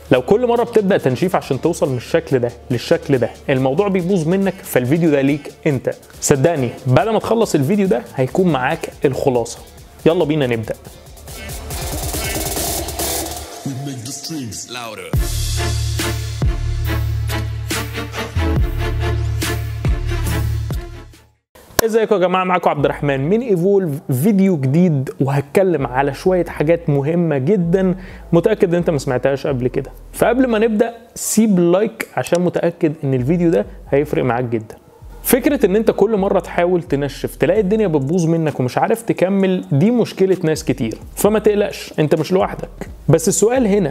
لو كل مره بتبدا تنشيف عشان توصل من الشكل ده للشكل ده الموضوع بيبوظ منك فالفيديو ده ليك انت صدقني بعد ما تخلص الفيديو ده هيكون معاك الخلاصه يلا بينا نبدا We make the streams louder. ازيكم يا جماعه معاكم عبد الرحمن من ايفولف فيديو جديد وهتكلم على شويه حاجات مهمه جدا متاكد ان انت ما سمعتهاش قبل كده فقبل ما نبدا سيب لايك عشان متاكد ان الفيديو ده هيفرق معاك جدا فكرة ان انت كل مرة تحاول تنشف تلاقي الدنيا بتبوظ منك ومش عارف تكمل دي مشكلة ناس كتير فما تقلقش انت مش لوحدك بس السؤال هنا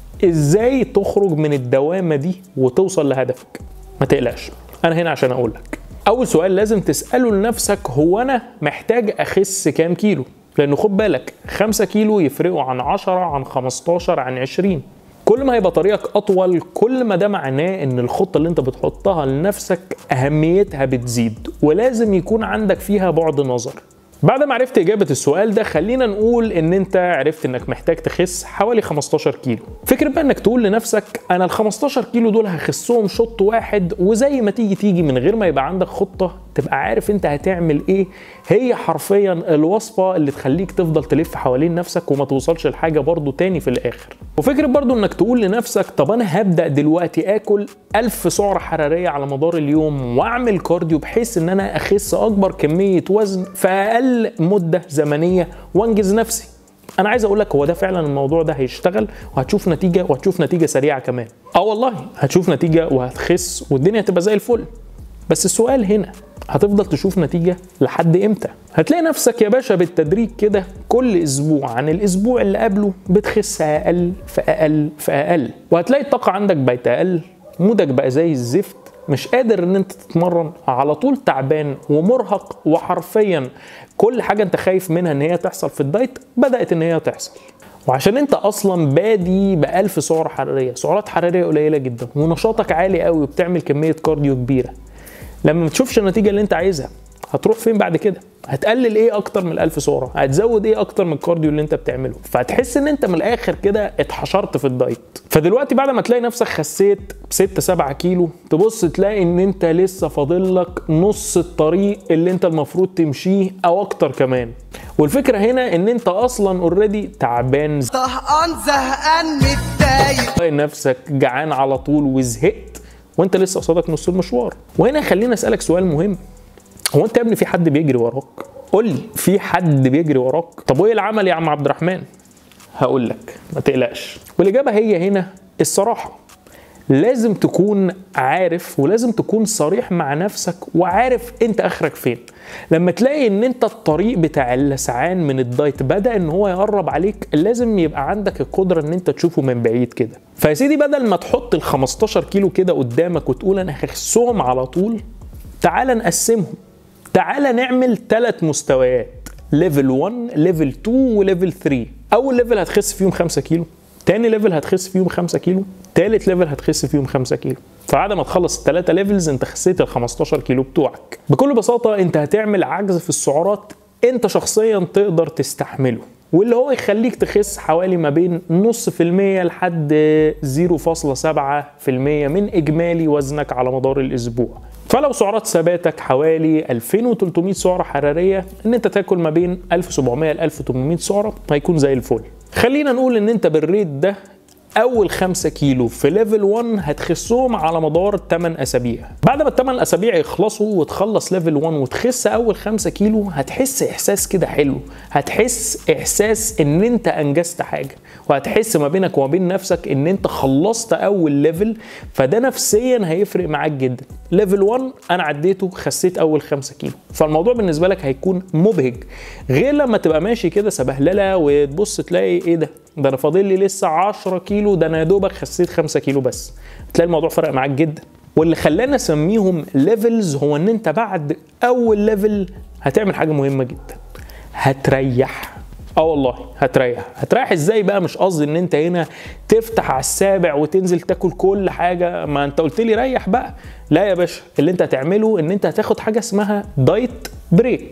ازاي تخرج من الدوامة دي وتوصل لهدفك ما تقلقش انا هنا عشان اقول لك اول سؤال لازم تساله لنفسك هو انا محتاج اخس كام كيلو لانه خد بالك 5 كيلو يفرقوا عن 10 عن 15 عن 20 كل ما هيبقى طريقك اطول كل ما ده معناه ان الخطه اللي انت بتحطها لنفسك اهميتها بتزيد ولازم يكون عندك فيها بعد نظر بعد ما عرفت اجابه السؤال ده خلينا نقول ان انت عرفت انك محتاج تخس حوالي 15 كيلو فكره بقى انك تقول لنفسك انا ال 15 كيلو دول هخسهم شوط واحد وزي ما تيجي تيجي من غير ما يبقى عندك خطه تبقى عارف انت هتعمل ايه هي حرفيا الوصفه اللي تخليك تفضل تلف حوالين نفسك وما توصلش لحاجه برضو تاني في الاخر وفكره برضو انك تقول لنفسك طب انا هبدا دلوقتي اكل 1000 سعره حراريه على مدار اليوم واعمل كارديو بحيث ان انا اخس اكبر كميه وزن في اقل مده زمنيه وانجز نفسي انا عايز اقول لك هو ده فعلا الموضوع ده هيشتغل وهتشوف نتيجه وهتشوف نتيجه سريعه كمان اه والله هتشوف نتيجه وهتخس والدنيا هتبقى زي الفل بس السؤال هنا هتفضل تشوف نتيجة لحد امتى؟ هتلاقي نفسك يا باشا بالتدريج كده كل اسبوع عن الاسبوع اللي قبله بتخس اقل في اقل في اقل وهتلاقي الطاقة عندك بقت اقل مودك بقى زي الزفت مش قادر ان انت تتمرن على طول تعبان ومرهق وحرفيا كل حاجة انت خايف منها ان هي تحصل في الدايت بدأت ان هي تحصل وعشان انت اصلا بادي ب 1000 سعره حراريه سعرات حراريه قليله جدا ونشاطك عالي قوي وبتعمل كميه كارديو كبيره لما ما تشوفش النتيجه اللي انت عايزها هتروح فين بعد كده هتقلل ايه اكتر من الألف سعره هتزود ايه اكتر من الكارديو اللي انت بتعمله فهتحس ان انت من الاخر كده اتحشرت في الدايت فدلوقتي بعد ما تلاقي نفسك خسيت 6 7 كيلو تبص تلاقي ان انت لسه فاضل لك نص الطريق اللي انت المفروض تمشيه او اكتر كمان والفكره هنا ان انت اصلا اوريدي تعبان طهقان زهقان متضايق تلاقي نفسك جعان على طول وزهقت وانت لسه قصادك نص المشوار وهنا خليني اسالك سؤال مهم هو انت يا ابني في حد بيجري وراك قول لي في حد بيجري وراك طب وايه العمل يا عم عبد الرحمن هقول لك ما تقلقش والاجابه هي هنا الصراحه لازم تكون عارف ولازم تكون صريح مع نفسك وعارف انت اخرك فين لما تلاقي ان انت الطريق بتاع اللسعان من الدايت بدا ان هو يقرب عليك لازم يبقى عندك القدره ان انت تشوفه من بعيد كده فيا سيدي بدل ما تحط ال 15 كيلو كده قدامك وتقول انا هخسهم على طول تعال نقسمهم تعال نعمل ثلاث مستويات ليفل 1 ليفل 2 وليفل 3 اول ليفل هتخس فيهم 5 كيلو تاني ليفل هتخس فيهم 5 كيلو تالت ليفل هتخس فيهم 5 كيلو فبعد ما تخلص الثلاثه ليفلز انت خسيت ال 15 كيلو بتوعك بكل بساطه انت هتعمل عجز في السعرات انت شخصيا تقدر تستحمله واللي هو يخليك تخس حوالي ما بين نص في المية لحد 0.7% من إجمالي وزنك على مدار الأسبوع فلو سعرات ثباتك حوالي 2300 سعرة حرارية ان انت تاكل ما بين 1700 ل 1800 سعرة هيكون زي الفل خلينا نقول ان انت بالريت ده اول 5 كيلو في ليفل 1 هتخسهم على مدار 8 اسابيع بعد ما ال 8 اسابيع يخلصوا وتخلص ليفل 1 وتخس اول 5 كيلو هتحس احساس كده حلو هتحس احساس ان انت انجزت حاجه وهتحس ما بينك وما بين نفسك ان انت خلصت اول ليفل فده نفسيا هيفرق معاك جدا ليفل 1 انا عديته خسيت اول 5 كيلو فالموضوع بالنسبه لك هيكون مبهج غير لما تبقى ماشي كده سبهلله وتبص تلاقي ايه ده ده انا فاضل لي لسه 10 كيلو ده انا يا دوبك خسيت 5 كيلو بس تلاقي الموضوع فرق معاك جدا واللي خلانا اسميهم ليفلز هو ان انت بعد اول ليفل هتعمل حاجه مهمه جدا هتريح اه والله هتريح هتريح ازاي بقى مش قصدي ان انت هنا تفتح على السابع وتنزل تاكل كل حاجه ما انت قلت لي ريح بقى لا يا باشا اللي انت هتعمله ان انت هتاخد حاجه اسمها دايت بريك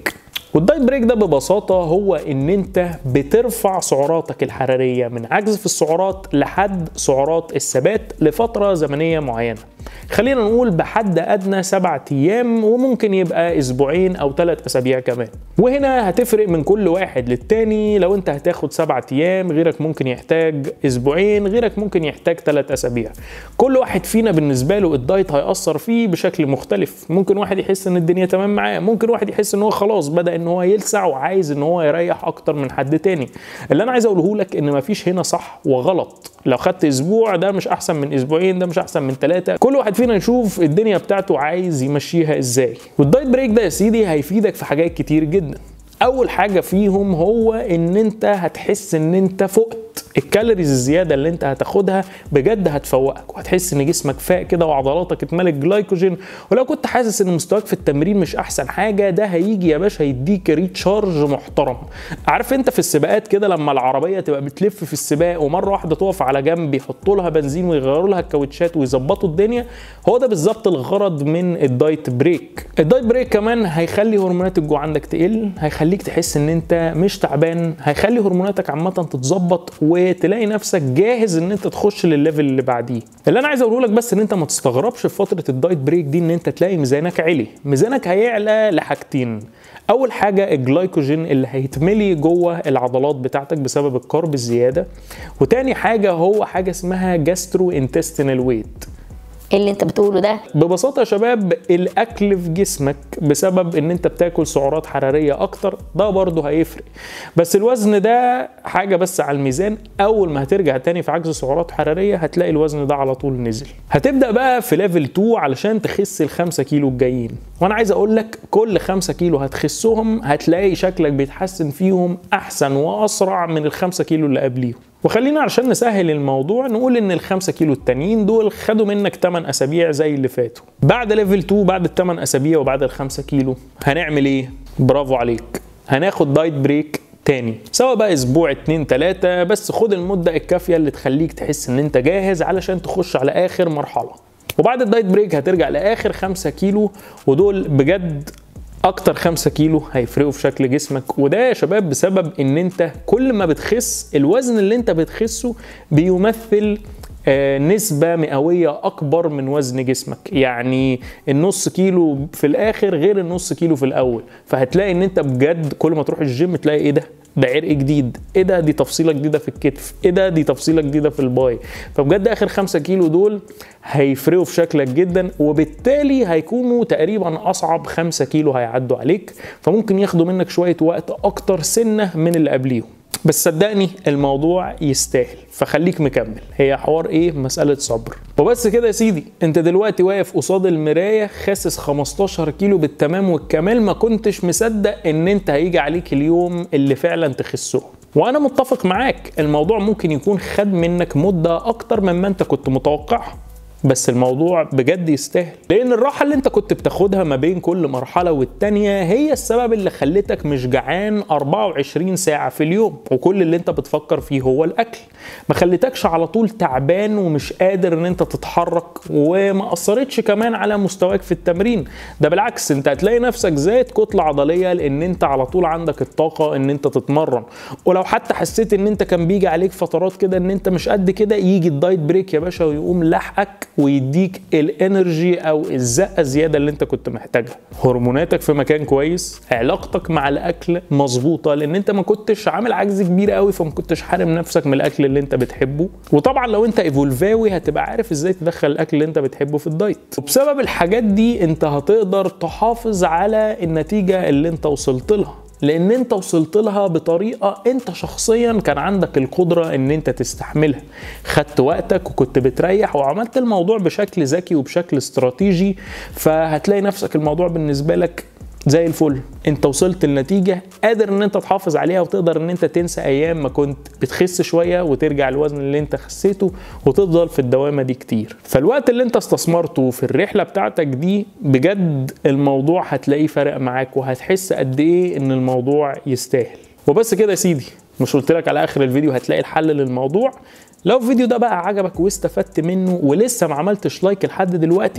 والدايت بريك ده ببساطه هو ان انت بترفع سعراتك الحراريه من عجز في السعرات لحد سعرات الثبات لفتره زمنيه معينه خلينا نقول بحد ادنى سبعة ايام وممكن يبقى اسبوعين او ثلاث اسابيع كمان وهنا هتفرق من كل واحد للتاني لو انت هتاخد سبعة ايام غيرك ممكن يحتاج اسبوعين غيرك ممكن يحتاج ثلاث اسابيع كل واحد فينا بالنسبه له الدايت هيأثر فيه بشكل مختلف ممكن واحد يحس ان الدنيا تمام معاه ممكن واحد يحس ان هو خلاص بدأ ان هو يلسع وعايز ان هو يريح اكتر من حد تاني اللي انا عايز اقوله لك ان مفيش هنا صح وغلط لو خدت اسبوع ده مش احسن من اسبوعين ده مش احسن من ثلاثه كل واحد فينا يشوف الدنيا بتاعته عايز يمشيها ازاي والدايت بريك ده يا سيدي هيفيدك في حاجات كتير جدا اول حاجه فيهم هو ان انت هتحس ان انت فقت الكالوريز الزياده اللي انت هتاخدها بجد هتفوقك وهتحس ان جسمك فاق كده وعضلاتك اتملت جلايكوجين ولو كنت حاسس ان مستواك في التمرين مش احسن حاجه ده هيجي يا باشا يديك ريتشارج محترم عارف انت في السباقات كده لما العربيه تبقى بتلف في السباق ومره واحده تقف على جنب يحطوا لها بنزين ويغيروا لها الكاوتشات ويظبطوا الدنيا هو ده بالظبط الغرض من الدايت بريك الدايت بريك كمان هيخلي هرمونات الجوع عندك تقل هيخليك تحس ان انت مش تعبان هيخلي هرموناتك عامه تتظبط وتلاقي نفسك جاهز ان انت تخش للليفل اللي بعديه اللي انا عايز اقوله لك بس ان انت ما تستغربش في فتره الدايت بريك دي ان انت تلاقي ميزانك عالي ميزانك هيعلى لحاجتين اول حاجه الجلايكوجين اللي هيتملي جوه العضلات بتاعتك بسبب الكارب الزياده وتاني حاجه هو حاجه اسمها جاسترو انتستينال ويت ايه اللي انت بتقوله ده ببساطة يا شباب الأكل في جسمك بسبب إن أنت بتاكل سعرات حرارية أكتر ده برضه هيفرق بس الوزن ده حاجة بس على الميزان أول ما هترجع تاني في عجز سعرات حرارية هتلاقي الوزن ده على طول نزل هتبدأ بقى في ليفل 2 علشان تخس الخمسة كيلو الجايين وأنا عايز أقول لك كل خمسة كيلو هتخسهم هتلاقي شكلك بيتحسن فيهم أحسن وأسرع من الخمسة كيلو اللي قبليهم وخلينا عشان نسهل الموضوع نقول ان الخمسة كيلو التانيين دول خدوا منك 8 اسابيع زي اللي فاتوا بعد ليفل 2 بعد ال 8 اسابيع وبعد الخمسة كيلو هنعمل ايه برافو عليك هناخد دايت بريك تاني سواء بقى اسبوع اتنين تلاتة بس خد المدة الكافية اللي تخليك تحس ان انت جاهز علشان تخش على اخر مرحلة وبعد الدايت بريك هترجع لاخر خمسة كيلو ودول بجد اكتر خمسة كيلو هيفرقوا في شكل جسمك وده يا شباب بسبب ان انت كل ما بتخس الوزن اللي انت بتخسه بيمثل آه، نسبة مئوية أكبر من وزن جسمك يعني النص كيلو في الآخر غير النص كيلو في الأول فهتلاقي إن أنت بجد كل ما تروح الجيم تلاقي إيه ده ده عرق جديد ايه ده دي تفصيله جديده في الكتف ايه ده دي تفصيله جديده في الباي فبجد اخر خمسة كيلو دول هيفرقوا في شكلك جدا وبالتالي هيكونوا تقريبا اصعب خمسة كيلو هيعدوا عليك فممكن ياخدوا منك شويه وقت اكتر سنه من اللي قبليهم بس صدقني الموضوع يستاهل فخليك مكمل هي حوار ايه مسألة صبر وبس كده يا سيدي انت دلوقتي واقف قصاد المراية خاسس 15 كيلو بالتمام والكمال ما كنتش مصدق ان انت هيجي عليك اليوم اللي فعلا تخسه وانا متفق معاك الموضوع ممكن يكون خد منك مدة اكتر مما انت كنت متوقعها بس الموضوع بجد يستاهل لان الراحه اللي انت كنت بتاخدها ما بين كل مرحله والتانيه هي السبب اللي خلتك مش جعان 24 ساعه في اليوم وكل اللي انت بتفكر فيه هو الاكل ما خلتكش على طول تعبان ومش قادر ان انت تتحرك وما اثرتش كمان على مستواك في التمرين ده بالعكس انت هتلاقي نفسك زاد كتله عضليه لان انت على طول عندك الطاقه ان انت تتمرن ولو حتى حسيت ان انت كان بيجي عليك فترات كده ان انت مش قد كده يجي الدايت بريك يا باشا ويقوم لاحقك ويديك الانرجي او الزقه الزياده اللي انت كنت محتاجها هرموناتك في مكان كويس علاقتك مع الاكل مظبوطه لان انت ما كنتش عامل عجز كبير قوي فما كنتش حارم نفسك من الاكل اللي انت بتحبه وطبعا لو انت ايفولفاوي هتبقى عارف ازاي تدخل الاكل اللي انت بتحبه في الدايت وبسبب الحاجات دي انت هتقدر تحافظ على النتيجه اللي انت وصلت لها لان انت وصلت لها بطريقه انت شخصيا كان عندك القدره ان انت تستحملها خدت وقتك وكنت بتريح وعملت الموضوع بشكل ذكي وبشكل استراتيجي فهتلاقي نفسك الموضوع بالنسبه لك زي الفل انت وصلت لنتيجة قادر ان انت تحافظ عليها وتقدر ان انت تنسى ايام ما كنت بتخس شوية وترجع الوزن اللي انت خسيته وتفضل في الدوامة دي كتير فالوقت اللي انت استثمرته في الرحلة بتاعتك دي بجد الموضوع هتلاقيه فرق معاك وهتحس قد ايه ان الموضوع يستاهل وبس كده يا سيدي مش قلت لك على اخر الفيديو هتلاقي الحل للموضوع لو الفيديو ده بقى عجبك واستفدت منه ولسه ما عملتش لايك لحد دلوقتي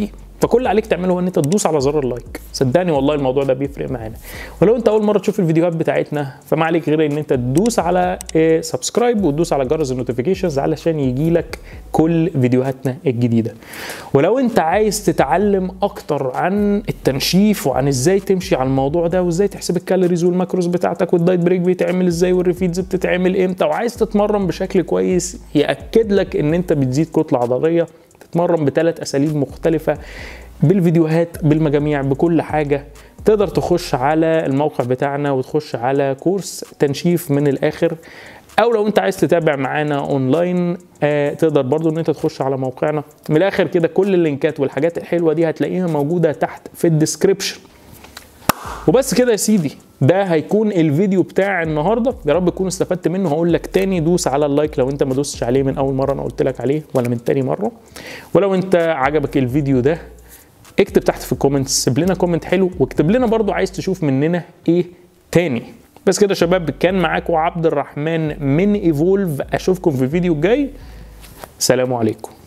فكل اللي عليك تعمله هو ان انت تدوس على زر اللايك صدقني والله الموضوع ده بيفرق معانا ولو انت اول مره تشوف الفيديوهات بتاعتنا فما عليك غير ان انت تدوس على سبسكرايب وتدوس على جرس النوتيفيكيشنز علشان يجي لك كل فيديوهاتنا الجديده ولو انت عايز تتعلم اكتر عن التنشيف وعن ازاي تمشي على الموضوع ده وازاي تحسب الكالوريز والماكروز بتاعتك والدايت بريك بيتعمل ازاي والريفيدز بتتعمل امتى وعايز تتمرن بشكل كويس ياكد لك ان انت بتزيد كتله عضليه تتمرن بثلاث اساليب مختلفه بالفيديوهات بالمجاميع بكل حاجه تقدر تخش على الموقع بتاعنا وتخش على كورس تنشيف من الاخر او لو انت عايز تتابع معانا اونلاين آه تقدر برضو ان انت تخش على موقعنا من الاخر كده كل اللينكات والحاجات الحلوه دي هتلاقيها موجوده تحت في الديسكريبشن وبس كده يا سيدي ده هيكون الفيديو بتاع النهارده يا رب تكون استفدت منه هقول لك تاني دوس على اللايك لو انت ما دوستش عليه من اول مره انا قلت لك عليه ولا من تاني مره ولو انت عجبك الفيديو ده اكتب تحت في الكومنتس سيب لنا كومنت حلو واكتب لنا برضو عايز تشوف مننا ايه تاني بس كده يا شباب كان معاكم عبد الرحمن من ايفولف اشوفكم في الفيديو الجاي سلام عليكم